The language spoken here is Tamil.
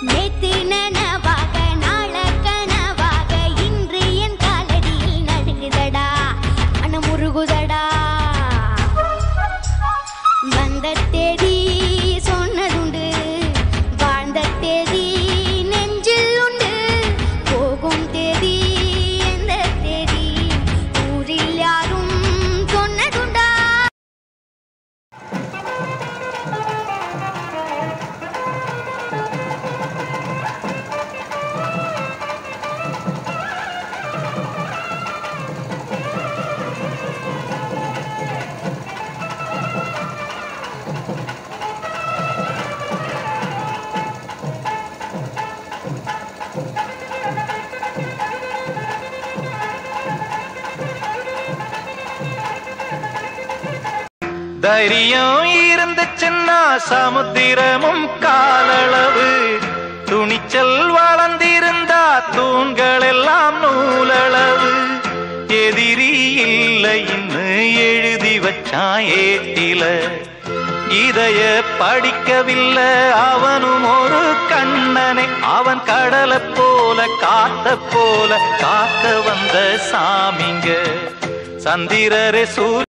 நேத்து நனவாக நாள கனவாக இன்று என் காலடியில் நடுங்குதடா மனம் உருகுதடா வந்த தேதி சொன்னதுண்டு வாழ்ந்த தேதி நெஞ்சில் உண்டு போகும் தேதி எந்த தேதி ஊரில் யாரும் சொன்னதுண்டா தைரியம் இருந்துச்சுன்னா சமுத்திரமும் காலளவு துணிச்சல் வளர்ந்திருந்தா தூண்கள் எல்லாம் நூலளவு எதிரி இல்லைன்னு எழுதி வச்சான் ஏட்டில இதைய படிக்கவில்லை அவனும் ஒரு கண்ணனை அவன் கடலை போல காத்த போல காக்க வந்த சாமிங்க சந்திரரே சூரிய